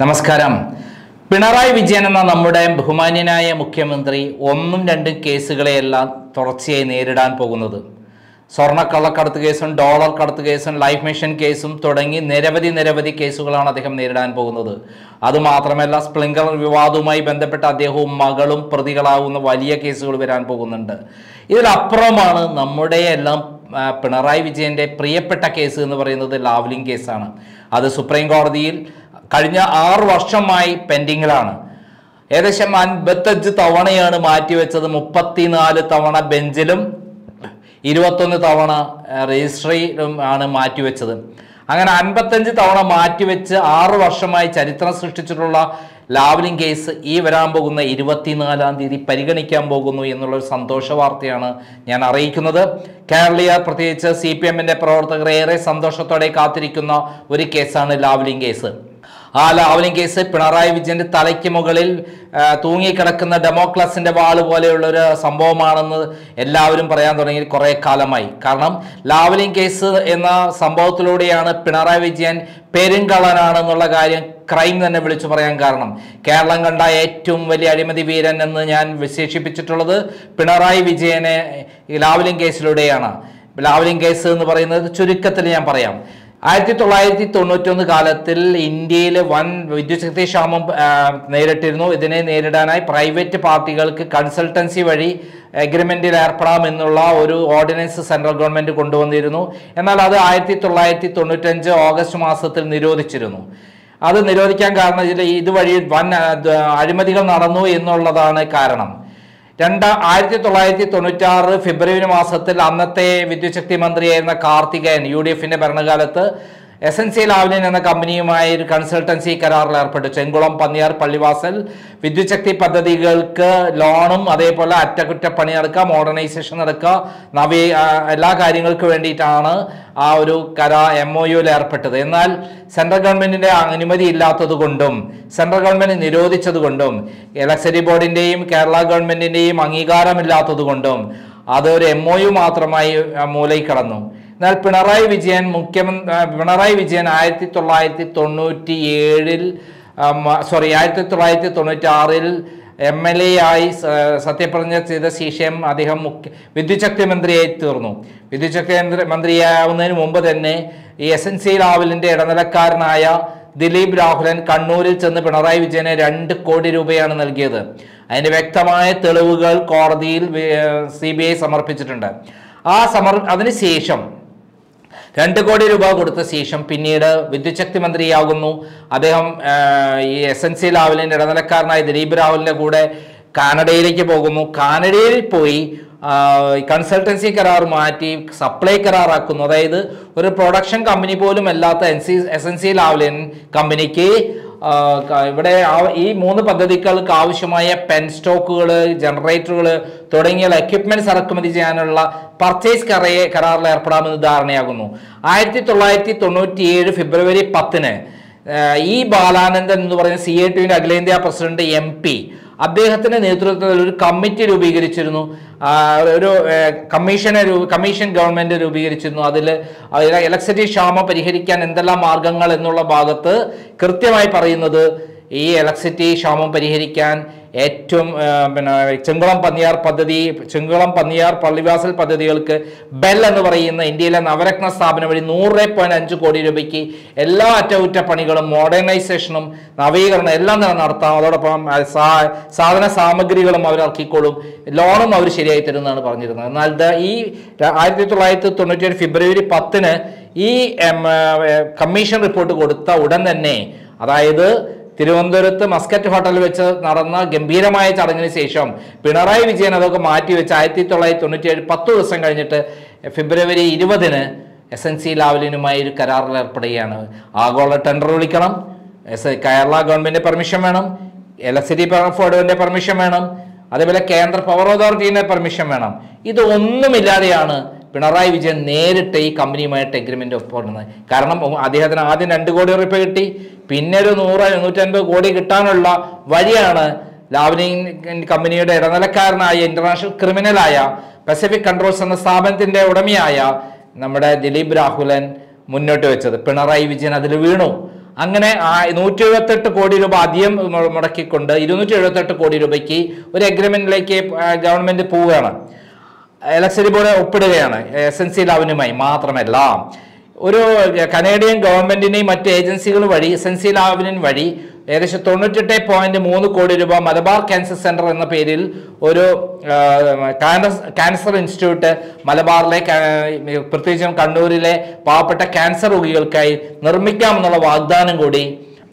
നമസ്കാരം പിണറായി വിജയൻ എന്ന നമ്മുടെ ബഹുമാന്യനായ മുഖ്യമന്ത്രി ഒന്നും രണ്ടും കേസുകളെയെല്ലാം തുടർച്ചയായി നേരിടാൻ പോകുന്നത് സ്വർണ്ണക്കള്ളക്കടത്ത് കേസും ഡോളർ കടത്ത് കേസും ലൈഫ് മിഷൻ കേസും തുടങ്ങി നിരവധി നിരവധി കേസുകളാണ് അദ്ദേഹം നേരിടാൻ പോകുന്നത് അതുമാത്രമല്ല സ്പ്ലിങ്കർ വിവാദവുമായി ബന്ധപ്പെട്ട അദ്ദേഹവും മകളും പ്രതികളാകുന്ന വലിയ കേസുകൾ വരാൻ പോകുന്നുണ്ട് ഇതിലപ്പുറമാണ് നമ്മുടെ എല്ലാം ആ, പിണറായി വിജയന്റെ പ്രിയപ്പെട്ട കേസ് എന്ന് പറയുന്നത് ലാവ്ലിംഗ് കേസാണ് അത് സുപ്രീം കോടതിയിൽ കഴിഞ്ഞ ആറ് വർഷമായി പെൻഡിങ്ങിലാണ് ഏകദേശം അൻപത്തഞ്ച് തവണയാണ് മാറ്റിവെച്ചത് മുപ്പത്തിനാല് തവണ ബെഞ്ചിലും ഇരുപത്തൊന്ന് തവണ ആ, രജിസ്ട്രിയിലും ആണ് മാറ്റിവെച്ചത് അങ്ങനെ അൻപത്തഞ്ച് തവണ മാറ്റിവെച്ച് ആറ് വർഷമായി ചരിത്രം സൃഷ്ടിച്ചിട്ടുള്ള ലാവ്ലിംഗ് കേസ് ഈ വരാൻ പോകുന്ന ഇരുപത്തിനാലാം തീയതി പരിഗണിക്കാൻ പോകുന്നു എന്നുള്ളൊരു സന്തോഷ വാർത്തയാണ് ഞാൻ അറിയിക്കുന്നത് കേരളീയർ പ്രത്യേകിച്ച് സി പി എമ്മിൻ്റെ പ്രവർത്തകർ ഏറെ സന്തോഷത്തോടെ കാത്തിരിക്കുന്ന ഒരു കേസാണ് ലാവ്ലിംഗ് കേസ് ആ ലാവലിംഗ് കേസ് പിണറായി വിജയന്റെ തലയ്ക്ക് മുകളിൽ ആ, തൂങ്ങിക്കിടക്കുന്ന ഡെമോക്രസിന്റെ വാള് പോലെയുള്ള ഒരു സംഭവമാണെന്ന് എല്ലാവരും പറയാൻ തുടങ്ങി കുറെ കാലമായി കാരണം ലാവലിംഗ് കേസ് എന്ന സംഭവത്തിലൂടെയാണ് പിണറായി വിജയൻ പെരുങ്കള്ളനാണെന്നുള്ള കാര്യം ക്രൈം തന്നെ വിളിച്ചു പറയാൻ കാരണം കേരളം കണ്ട ഏറ്റവും വലിയ അഴിമതി വീരൻ എന്ന് ഞാൻ വിശേഷിപ്പിച്ചിട്ടുള്ളത് പിണറായി വിജയനെ ഈ ലാവലിംഗ് കേസിലൂടെയാണ് ലാവലിംഗ് കേസ് എന്ന് പറയുന്നത് ചുരുക്കത്തിൽ ഞാൻ പറയാം ആയിരത്തി തൊള്ളായിരത്തി തൊണ്ണൂറ്റൊന്ന് കാലത്തിൽ ഇന്ത്യയിൽ വൻ വിദ്യുച്ഛക്തി ക്ഷാമം ആ, നേരിട്ടിരുന്നു ഇതിനെ നേരിടാനായി പ്രൈവറ്റ് പാർട്ടികൾക്ക് കൺസൾട്ടൻസി വഴി എഗ്രിമെന്റിൽ ഏർപ്പെടാമെന്നുള്ള ഒരു ഓർഡിനൻസ് സെൻട്രൽ ഗവൺമെന്റ് കൊണ്ടുവന്നിരുന്നു എന്നാൽ അത് ആയിരത്തി തൊള്ളായിരത്തി തൊണ്ണൂറ്റഞ്ച് ഓഗസ്റ്റ് മാസത്തിൽ നിരോധിച്ചിരുന്നു അത് നിരോധിക്കാൻ കാരണം ഇതിൽ ഇതുവഴി വൻ ആ, ദ- അഴിമതികൾ നടന്നു എന്നുള്ളതാണ് കാരണം രണ്ട് ആയിരത്തി തൊള്ളായിരത്തി തൊണ്ണൂറ്റാറ് ഫെബ്രുവരി മാസത്തിൽ അന്നത്തെ വിദ്യുച്ഛക്തി മന്ത്രിയായിരുന്ന കാർത്തികേയൻ യു ഡി എഫിന്റെ ഭരണകാലത്ത് എസ് എൻ സി ലാവ്ലിൻ എന്ന കമ്പനിയുമായി ഒരു കൺസൾട്ടൻസി കരാറിൽ ഏർപ്പെട്ടു ചെങ്കുളം പന്നിയാർ പള്ളിവാസൽ വിദ്യുച്ഛക്തി പദ്ധതികൾക്ക് ലോണും അതേപോലെ അറ്റകുറ്റപ്പണി നടക്കുക മോഡേണൈസേഷൻ നടക്കുക നവീ ആ, എല്ലാ കാര്യങ്ങൾക്ക് വേണ്ടിയിട്ടാണ് ആ ഒരു കരാ എം ഒ യുവിൽ ഏർപ്പെട്ടത് എന്നാൽ സെൻട്രൽ ഗവൺമെന്റിന്റെ അനുമതി ഇല്ലാത്തത് കൊണ്ടും സെൻട്രൽ ഗവൺമെന്റ് നിരോധിച്ചത് കൊണ്ടും ഇലക്ട്രിസിറ്റി ബോർഡിന്റെയും കേരള ഗവൺമെന്റിന്റെയും അംഗീകാരമില്ലാത്തത് കൊണ്ടും അത് ഒരു എം ഒ യു മാത്രമായി ആ, മൂലയിൽ കടന്നു എന്നാൽ പിണറായി വിജയൻ മുഖ്യമന്ത്രി പിണറായി വിജയൻ ആയിരത്തി തൊള്ളായിരത്തി തൊണ്ണൂറ്റി ഏഴിൽ സോറി ആയിരത്തി തൊള്ളായിരത്തി തൊണ്ണൂറ്റി ആറിൽ എം എൽ എ ആയി സ- സത്യപ്രതിജ്ഞ ചെയ്ത ശേഷം അദ്ദേഹം മുഖ്യ വിദ്യുച്ഛക്തി മന്ത്രിയായി തീർന്നു വിദ്യുച്ഛക്തി മന്ത്രി മന്ത്രിയാവുന്നതിന് മുമ്പ് തന്നെ ഈ എസ് എൻ സി ലാവലിന്റെ ഇടനിലക്കാരനായ ദിലീപ് രാഹുലൻ കണ്ണൂരിൽ ചെന്ന് പിണറായി വിജയന് രണ്ട് കോടി രൂപയാണ് നൽകിയത് അതിന്റെ വ്യക്തമായ തെളിവുകൾ കോടതിയിൽ സി ബി ഐ സമർപ്പിച്ചിട്ടുണ്ട് ആ സമർ അതിനുശേഷം രണ്ട് കോടി രൂപ കൊടുത്ത ശേഷം പിന്നീട് വിദ്യുച്ഛക്തി മന്ത്രിയാകുന്നു അദ്ദേഹം ആ, ഈ എസ് എൻ സി ലാവലിൻ്റെ ഇടനിലക്കാരനായ ദിലീപ് രാഹുലിൻ്റെ കൂടെ കാനഡയിലേക്ക് പോകുന്നു കാനഡയിൽ പോയി ആ, ഈ കൺസൾട്ടൻസി കരാർ മാറ്റി സപ്ലൈ കരാറാക്കുന്നു അതായത് ഒരു പ്രൊഡക്ഷൻ കമ്പനി പോലും അല്ലാത്ത N C S N C Lavalin കമ്പനിക്ക് ആ, ക- ഇവിടെ ആ- ഈ മൂന്ന് പദ്ധതികൾക്ക് ആവശ്യമായ പെൻ സ്റ്റോക്കുകൾ ജനറേറ്ററുകൾ തുടങ്ങിയ എക്യുപ്മെന്റ്സ് ഇറക്കുമതി ചെയ്യാനുള്ള പർച്ചേസ് കറയെ കരാറിൽ ഏർപ്പെടാമെന്ന് ധാരണയാകുന്നു ആയിരത്തി തൊള്ളായിരത്തി തൊണ്ണൂറ്റി ഏഴ് ഫെബ്രുവരി പത്തിന് ഇ ബാലാനന്ദൻ എന്ന് പറയുന്ന സി എ ടുവിന്റെ അഖിലേന്ത്യാ പ്രസിഡന്റ് എം പി അദ്ദേഹത്തിന്റെ നേതൃത്വത്തിൽ ഒരു കമ്മിറ്റി രൂപീകരിച്ചിരുന്നു ആ, ഒരു ഏഹ്, കമ്മീഷനെ രൂ- കമ്മീഷൻ ഗവൺമെന്റ് രൂപീകരിച്ചിരുന്നു അതിൽ ഇലക്ട്രിസിറ്റി ക്ഷാമം പരിഹരിക്കാൻ എന്തെല്ലാം മാർഗങ്ങൾ എന്നുള്ള ഭാഗത്ത് കൃത്യമായി പറയുന്നത് ഈ ഇലക്ട്രിസിറ്റി ക്ഷാമം പരിഹരിക്കാൻ ഏറ്റവും ആ, പിന്നെ ചെങ്കുളം പന്നിയാർ പദ്ധതി ചെങ്കുളം പന്നിയാർ പള്ളിവാസൽ പദ്ധതികൾക്ക് ബെൽ എന്ന് പറയുന്ന ഇന്ത്യയിലെ നവരത്ന സ്ഥാപനം വഴി നൂറ് പോയിന്റ് അഞ്ച് കോടി രൂപയ്ക്ക് എല്ലാ അറ്റകുറ്റപ്പണികളും മോഡേണൈസേഷനും നവീകരണം എല്ലാം തന്നെ നടത്താം അതോടൊപ്പം ആ, സാ- സാധന സാമഗ്രികളും അവർ ഇറക്കിക്കോളും ലോണും അവർ ശരിയായി തരുമെന്നാണ് പറഞ്ഞിരുന്നത് എന്നാൽ ദ ഈ ആയിരത്തി തൊള്ളായിരത്തി തൊണ്ണൂറ്റി ഫെബ്രുവരി പത്തിന് ഈ എം, ആ, കമ്മീഷൻ റിപ്പോർട്ട് കൊടുത്ത ഉടൻ തന്നെ അതായത് തിരുവനന്തപുരത്ത് മസ്കറ്റ് ഹോട്ടലിൽ വെച്ച് നടന്ന ഗംഭീരമായ ചടങ്ങിന് ശേഷം പിണറായി വിജയൻ അതൊക്കെ മാറ്റിവെച്ച് ആയിരത്തി തൊള്ളായിരത്തി തൊണ്ണൂറ്റി ഏഴ് പത്ത് ദിവസം കഴിഞ്ഞിട്ട് ഫെബ്രുവരി ഇരുപതിന് എസ് എൻ സി ലാവലിനുമായി ഒരു കരാറിൽ ഏർപ്പെടുകയാണ് ആഗോള ടെൻഡർ വിളിക്കണം എസ് കേരള ഗവൺമെന്റ് പെർമിഷൻ വേണം ഇലക്ട്രിസിറ്റി ബോർഡിന്റെ പെർമിഷൻ വേണം അതേപോലെ കേന്ദ്ര പവർ അതോറിറ്റിയുടെ പെർമിഷൻ വേണം ഇതൊന്നുമില്ലാതെയാണ് പിണറായി വിജയൻ നേരിട്ട് ഈ കമ്പനിയുമായിട്ട് എഗ്രിമെന്റ് ഒപ്പിടുന്നത് കാരണം അദ്ദേഹത്തിന് ആദ്യം രണ്ട് കോടി രൂപ കിട്ടി പിന്നെ ഒരു നൂറ് നൂറ്റൻപത് കോടി കിട്ടാനുള്ള വഴിയാണ് ലാവ്ലിൻ കമ്പനിയുടെ ഇടനിലക്കാരനായ ഇന്റർനാഷണൽ ക്രിമിനലായ പസഫിക് കൺട്രോൾസ് എന്ന സ്ഥാപനത്തിന്റെ ഉടമയായ നമ്മുടെ ദിലീപ് രാഹുലൻ മുന്നോട്ട് വെച്ചത് പിണറായി വിജയൻ അതിൽ വീണു അങ്ങനെ നൂറ്റി എഴുപത്തെട്ട് കോടി രൂപ അധികം മു- മുടക്കിക്കൊണ്ട് ഇരുന്നൂറ്റി എഴുപത്തെട്ട് കോടി രൂപയ്ക്ക് ഒരു അഗ്രിമെന്റിലേക്ക് ഗവൺമെന്റ് പോവുകയാണ് ലക്ഷറി ബോർഡ് ഒപ്പിടുകയാണ് എസ് എൻ സി ലാവിനുമായി മാത്രമല്ല ഒരു കനേഡിയൻ ഗവൺമെന്റിനെയും മറ്റ് ഏജൻസികൾ വഴി എസ് എൻ സി ലാവിനും വഴി ഏകദേശം തൊണ്ണൂറ്റെട്ട് പോയിന്റ് മൂന്ന് കോടി രൂപ മലബാർ ക്യാൻസർ സെന്റർ എന്ന പേരിൽ ഒരു ആ, കാൻസർ ക്യാൻസർ ഇൻസ്റ്റിറ്റ്യൂട്ട് മലബാറിലെ കാ- പ്രത്യേകിച്ചും കണ്ണൂരിലെ പാവപ്പെട്ട ക്യാൻസർ രോഗികൾക്കായി നിർമ്മിക്കാമെന്നുള്ള വാഗ്ദാനം കൂടി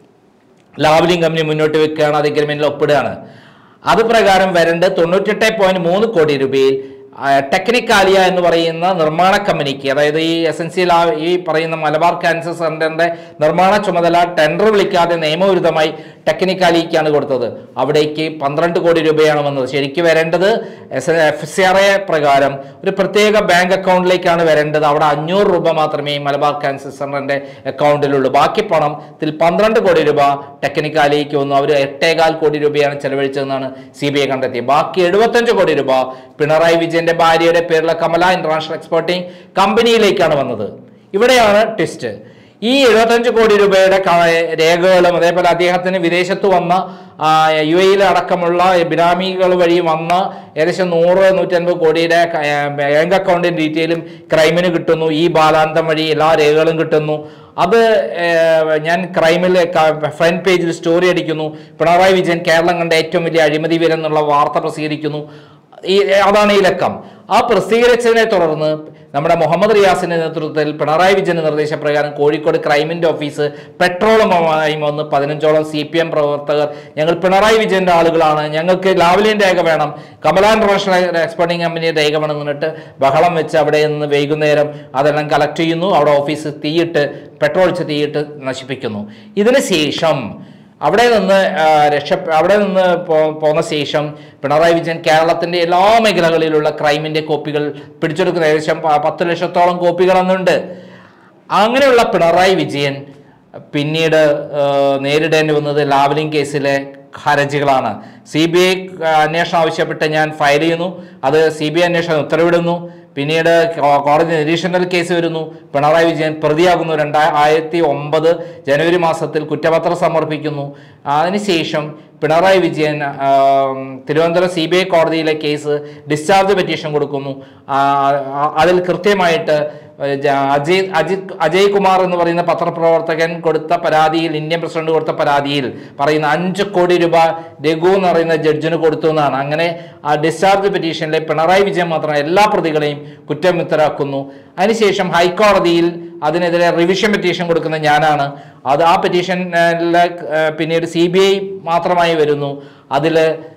ലാവലിംഗ് കമ്പനി മുന്നോട്ട് വെക്കുകയാണ് അത് അഗ്രിമെന്റിൽ ഒപ്പിടുകയാണ് അത് പ്രകാരം വരേണ്ട തൊണ്ണൂറ്റെട്ട് പോയിന്റ് മൂന്ന് കോടി രൂപയിൽ ആ, ടെക്നിക്കാലിയ എന്ന് പറയുന്ന നിർമ്മാണ കമ്പനിക്ക് അതായത് ഈ എസ് എൻ സി ഈ പറയുന്ന മലബാർ ക്യാൻസർ സെന്ററിന്റെ നിർമ്മാണ ചുമതല ടെൻഡർ വിളിക്കാതെ നിയമവിരുദ്ധമായി ടെക്നിക്കാലിക്കാണ് കൊടുത്തത് അവിടേക്ക് പന്ത്രണ്ട് കോടി രൂപയാണ് വന്നത് ശരിക്കും വരേണ്ടത് S F C R A പ്രകാരം ഒരു പ്രത്യേക ബാങ്ക് അക്കൗണ്ടിലേക്കാണ് വരേണ്ടത് അവിടെ അഞ്ഞൂറ് രൂപ മാത്രമേ ഈ മലബാർ ക്യാൻസർ സെന്ററിന്റെ അക്കൗണ്ടിലുള്ളൂ ബാക്കി പണം ഇതിൽ പന്ത്രണ്ട് കോടി രൂപ ടെക്നിക്കാലിക്ക് വന്നു അവർ എട്ടേകാൽ കോടി രൂപയാണ് ചെലവഴിച്ചതെന്നാണ് സി ബി ഐ കണ്ടെത്തിയത് ബാക്കി എഴുപത്തഞ്ച് കോടി രൂപ പിണറായി വിജയന്റെ ഭാര്യയുടെ പേരിലുള്ള കമല ഇന്റർനാഷണൽ എക്സ്പോർട്ടിംഗ് കമ്പനിയിലേക്കാണ് വന്നത് ഇവിടെയാണ് ട്വിസ്റ്റ് ഈ എഴുപത്തഞ്ച് കോടി രൂപയുടെ ക- രേഖകളും അതേപോലെ അദ്ദേഹത്തിന് വിദേശത്ത് വന്ന ആ, യു എയിൽ അടക്കമുള്ള ബിനാമികൾ വഴി വന്ന ഏകദേശം നൂറ് നൂറ്റൻപത് കോടിയുടെ ക- ഏ, ബാങ്ക് അക്കൗണ്ടിന്റെ ഡീറ്റെയിലും ക്രൈമിന് കിട്ടുന്നു ഈ ബാലാന്തം വഴി എല്ലാ രേഖകളും കിട്ടുന്നു അത് ഏ, ഞാൻ ക്രൈമിൽ ഫ്രണ്ട് പേജിൽ സ്റ്റോറി അടിക്കുന്നു പിണറായി വിജയൻ കേരളം കണ്ട ഏറ്റവും വലിയ അഴിമതി വീരൻ എന്നുള്ള വാർത്ത പ്രസിദ്ധീകരിക്കുന്നു ഈ അതാണ് ഈ ലക്കം ആ പ്രസിദ്ധീകരിച്ചതിനെ തുടർന്ന് നമ്മുടെ മുഹമ്മദ് റിയാസിന്റെ നേതൃത്വത്തിൽ പിണറായി വിജയന്റെ നിർദ്ദേശപ്രകാരം കോഴിക്കോട് ക്രൈമിന്റെ ഓഫീസ് പെട്രോളുമായി വന്ന് പതിനഞ്ചോളം സി പി എം പ്രവർത്തകർ ഞങ്ങൾ പിണറായി വിജയന്റെ ആളുകളാണ് ഞങ്ങൾക്ക് ലാവലിൻ രേഖ വേണം കമല ഇന്റർനാഷണൽ എക്സ്പോർട്ടിംഗ് കമ്പനി രേഖ വേണം എന്ന് പറഞ്ഞിട്ട് ബഹളം വെച്ച് അവിടെ നിന്ന് വൈകുന്നേരം അതെല്ലാം കളക്ട് ചെയ്യുന്നു അവിടെ ഓഫീസ് തീയിട്ട് പെട്രോൾ ഒഴിച്ച് തീയിട്ട് നശിപ്പിക്കുന്നു ഇതിന് ശേഷം അവിടെ നിന്ന് ആ, രക്ഷ അവിടെ നിന്ന് പോ- പോന്ന ശേഷം പിണറായി വിജയൻ കേരളത്തിന്റെ എല്ലാ മേഖലകളിലുള്ള ക്രൈമിന്റെ കോപ്പികൾ പിടിച്ചെടുക്കുന്ന ഏകദേശം പ- പത്ത് ലക്ഷത്തോളം കോപ്പികൾ അന്നുണ്ട് അങ്ങനെയുള്ള പിണറായി വിജയൻ പിന്നീട് ആ, നേരിടേണ്ടി വന്നത് ലാവലിംഗ് കേസിലെ ഹർജികളാണ് സി ബി ഐ അന്വേഷണം ആവശ്യപ്പെട്ട് ഞാൻ ഫയൽ ചെയ്യുന്നു അത് സി ബി ഐ അന്വേഷണം ഉത്തരവിടുന്നു പിന്നീട് കോ- കോടതി നിരീക്ഷണത്തിൽ കേസ് വരുന്നു പിണറായി വിജയൻ പ്രതിയാകുന്നു രണ്ടാ ആയിരത്തി ഒമ്പത് ജനുവരി മാസത്തിൽ കുറ്റപത്രം സമർപ്പിക്കുന്നു അതിനുശേഷം പിണറായി വിജയൻ ആം, തിരുവനന്തപുരം സി ബി ഐ കോടതിയിലെ കേസ് ഡിസ്ചാർജ് പെറ്റീഷൻ കൊടുക്കുന്നു ആ, ആ- അതിൽ കൃത്യമായിട്ട് ജ- അജയ് അജിത് അജയ് കുമാർ എന്ന് പറയുന്ന പത്രപ്രവർത്തകൻ കൊടുത്ത പരാതിയിൽ ഇന്ത്യൻ പ്രസിഡന്റ് കൊടുത്ത പരാതിയിൽ പറയുന്ന അഞ്ച് കോടി രൂപ രഘു എന്ന് പറയുന്ന ജഡ്ജിന് കൊടുത്തു എന്നാണ് അങ്ങനെ ആ ഡിസ്ചാർജ് പെറ്റീഷനിലെ പിണറായി വിജയൻ മാത്രം എല്ലാ പ്രതികളെയും കുറ്റമുക്തരാക്കുന്നു അതിനുശേഷം ഹൈക്കോടതിയിൽ അതിനെതിരെ റിവിഷൻ പെറ്റീഷൻ കൊടുക്കുന്ന ഞാനാണ് അത് ആ പെറ്റീഷനിലെ പിന്നീട് സി ബി ഐ മാത്രമായി വരുന്നു അതിൽ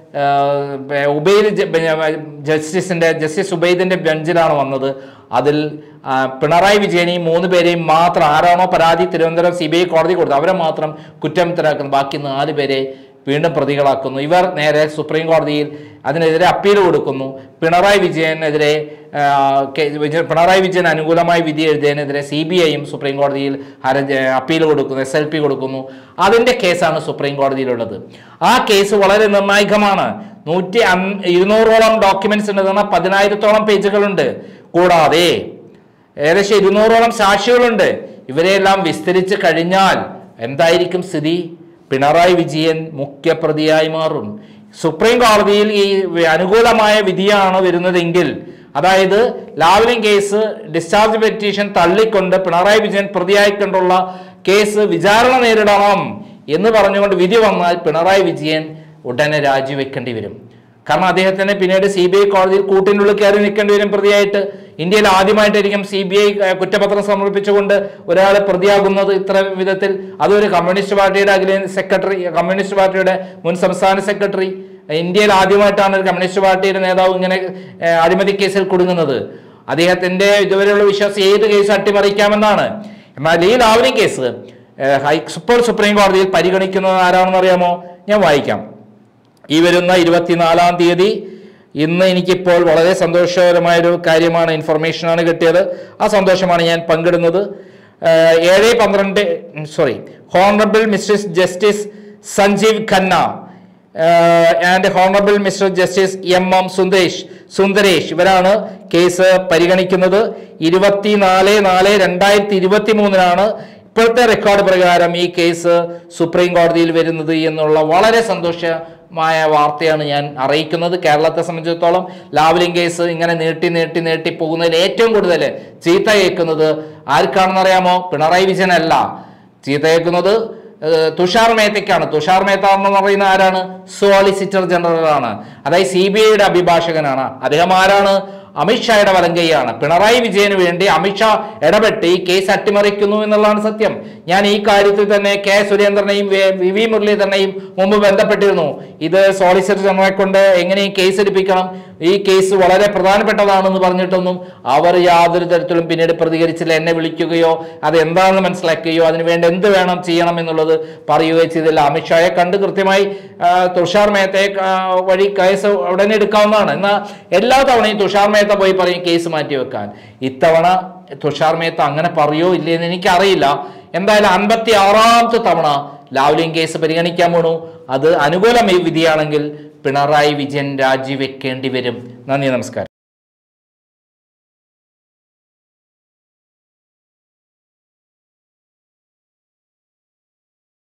ഉബൈദ് ജ- ബ- ജസ്റ്റിസിന്റെ ജസ്റ്റിസ് ഉബൈദിന്റെ ബെഞ്ചിലാണ് വന്നത് അതിൽ ആ, പിണറായി വിജയനെയും മൂന്ന് പേരെയും മാത്രം ആരാണോ പരാതി തിരുവനന്തപുരം സി ബി ഐ കോടതി കൊടുത്തത് അവരെ മാത്രം കുറ്റമുത്തരാക്കുന്നു ബാക്കി നാല് പേരെ വീണ്ടും പ്രതികളാക്കുന്നു ഇവർ നേരെ സുപ്രീം കോടതിയിൽ അതിനെതിരെ അപ്പീൽ കൊടുക്കുന്നു പിണറായി വിജയനെതിരെ ആ, കെ- വിജയ- പിണറായി വിജയൻ അനുകൂലമായി വിധി എഴുതിയതിനെതിരെ സി ബി ഐയും സുപ്രീം കോടതിയിൽ ഹർജി അപ്പീൽ കൊടുക്കുന്നു എസ് എൽ പി കൊടുക്കുന്നു അതിന്റെ കേസാണ് സുപ്രീം കോടതിയിലുള്ളത് ആ കേസ് വളരെ നിർണായകമാണ് നൂറ്റി അൻ- ഇരുന്നൂറോളം ഡോക്യുമെന്റ്സ് ഉണ്ട് എന്ന് പറഞ്ഞാൽ പതിനായിരത്തോളം പേജുകളുണ്ട് കൂടാതെ ഏകദേശം ഇരുന്നൂറോളം സാക്ഷികളുണ്ട് ഇവരെല്ലാം വിസ്തരിച്ച് കഴിഞ്ഞാൽ എന്തായിരിക്കും സ്ഥിതി പിണറായി വിജയൻ മുഖ്യപ്രതിയായി മാറും സുപ്രീം കോടതിയിൽ ഈ അനുകൂലമായ വിധിയാണ് വരുന്നതെങ്കിൽ അതായത് ലാവലിംഗ് കേസ് ഡിസ്ചാർജ് പെറ്റീഷൻ തള്ളിക്കൊണ്ട് പിണറായി വിജയൻ പ്രതിയായിക്കൊണ്ടുള്ള കേസ് വിചാരണ നേരിടണം എന്ന് പറഞ്ഞുകൊണ്ട് വിധി വന്നാൽ പിണറായി വിജയൻ ഉടനെ രാജിവെക്കേണ്ടി വരും കാരണം അദ്ദേഹത്തിന് പിന്നീട് സി ബി ഐ കോടതിയിൽ കൂട്ടിനുള്ളിൽ കയറി നിൽക്കേണ്ടി വരും പ്രതിയായിട്ട് ഇന്ത്യയിൽ ആദ്യമായിട്ടായിരിക്കും സി ബി ഐ കുറ്റപത്രം സമർപ്പിച്ചുകൊണ്ട് ഒരാൾ പ്രതിയാകുന്നത് ഇത്ര വിധത്തിൽ അതൊരു കമ്മ്യൂണിസ്റ്റ് പാർട്ടിയുടെ അഖില സെക്രട്ടറി കമ്മ്യൂണിസ്റ്റ് പാർട്ടിയുടെ മുൻ സംസ്ഥാന സെക്രട്ടറി ഇന്ത്യയിൽ ആദ്യമായിട്ടാണ് ഒരു കമ്മ്യൂണിസ്റ്റ് പാർട്ടിയുടെ നേതാവ് ഇങ്ങനെ ഏഹ്, അഴിമതി കേസിൽ കുടുങ്ങുന്നത് അദ്ദേഹത്തിന്റെ ഇതുവരെയുള്ള വിശ്വാസം ഏത് കേസ് അട്ടിമറിക്കാമെന്നാണ് എന്നാൽ ഈ ലാവലിംഗ് കേസ് ഏഹ്, ഹൈ സൂപ്പർ സുപ്രീം കോടതിയിൽ പരിഗണിക്കുന്നത് ആരാണെന്ന് അറിയാമോ ഞാൻ വായിക്കാം ഈ വരുന്ന ഇരുപത്തിനാലാം തീയതി ഇന്ന് എനിക്കിപ്പോൾ വളരെ സന്തോഷകരമായ ഒരു കാര്യമാണ് ഇൻഫർമേഷനാണ് കിട്ടിയത് ആ സന്തോഷമാണ് ഞാൻ പങ്കിടുന്നത് ഏഹ് ഏഴ് പന്ത്രണ്ട് sorry honourable mister justice Sanjiv Khanna and honourable mister justice M M Sundaresh Sundaresh ഇവരാണ് കേസ് പരിഗണിക്കുന്നത് ഇരുപത്തിനാല് നാല് രണ്ടായിരത്തി ഇരുപത്തി മൂന്നിനാണ് ഇപ്പോഴത്തെ റെക്കോർഡ് പ്രകാരം ഈ കേസ് സുപ്രീം കോടതിയിൽ വരുന്നത് എന്നുള്ള വളരെ സന്തോഷമായ വാർത്തയാണ് ഞാൻ അറിയിക്കുന്നത് കേരളത്തെ സംബന്ധിച്ചിടത്തോളം ലാവ്ലിംഗ് കേസ് ഇങ്ങനെ നീട്ടി നീട്ടി നീട്ടി പോകുന്നതിൽ ഏറ്റവും കൂടുതൽ ചീത്ത കേൾക്കുന്നത് ആർക്കാണെന്ന് അറിയാമോ പിണറായി വിജയനല്ല ചീത്ത കേൾക്കുന്നത് ഏഹ്, തുഷാർ മേത്തയ്ക്കാണ് തുഷാർ മേത്ത എന്ന് പറയുന്ന ആരാണ് സോളിസിറ്റർ ജനറൽ ആണ് അതായത് സി ബി ഐയുടെ അഭിഭാഷകനാണ് അദ്ദേഹം ആരാണ് അമിത്ഷായുടെ വലങ്കൈയാണ് പിണറായി വിജയന് വേണ്ടി അമിത്ഷാ ഇടപെട്ട് ഈ കേസ് അട്ടിമറിക്കുന്നു എന്നുള്ളതാണ് സത്യം ഞാൻ ഈ കാര്യത്തിൽ തന്നെ കെ സുരേന്ദ്രനെയും വി- വി വി മുരളീധരനെയും മുമ്പ് ബന്ധപ്പെട്ടിരുന്നു ഇത് സോളിസിറ്റർ ജനറലെ കൊണ്ട് എങ്ങനെ ഈ കേസ് എടുപ്പിക്കണം ഈ കേസ് വളരെ പ്രധാനപ്പെട്ടതാണെന്ന് പറഞ്ഞിട്ടൊന്നും അവർ യാതൊരു തരത്തിലും പിന്നീട് പ്രതികരിച്ചില്ല എന്നെ വിളിക്കുകയോ അത് എന്താണെന്ന് മനസ്സിലാക്കുകയോ അതിനുവേണ്ടി എന്ത് വേണം ചെയ്യണം എന്നുള്ളത് പറയുകയോ ചെയ്തില്ല അമിത്ഷായെ കണ്ട് കൃത്യമായി ആ, തുഷാർ മേത്തയെ ആ, വഴി കേസ് ഉടനെ എടുക്കാവുന്നതാണ് എന്നാൽ എല്ലാ തവണയും തുഷാർ മേത്ത പോയി പറയും കേസ് മാറ്റി വെക്കാൻ ഇത്തവണ തുഷാർ മേത്ത അങ്ങനെ പറയോ ഇല്ലേ എന്ന് എനിക്കറിയില്ല എന്തായാലും അൻപത്തി ആറാമത്തെ തവണ ലാവ്ലിംഗ് കേസ് പരിഗണിക്കാൻ പോണു അത് അനുകൂല വിധിയാണെങ്കിൽ പിണറായി വിജയൻ രാജിവെക്കേണ്ടി വരും നന്ദി നമസ്കാരം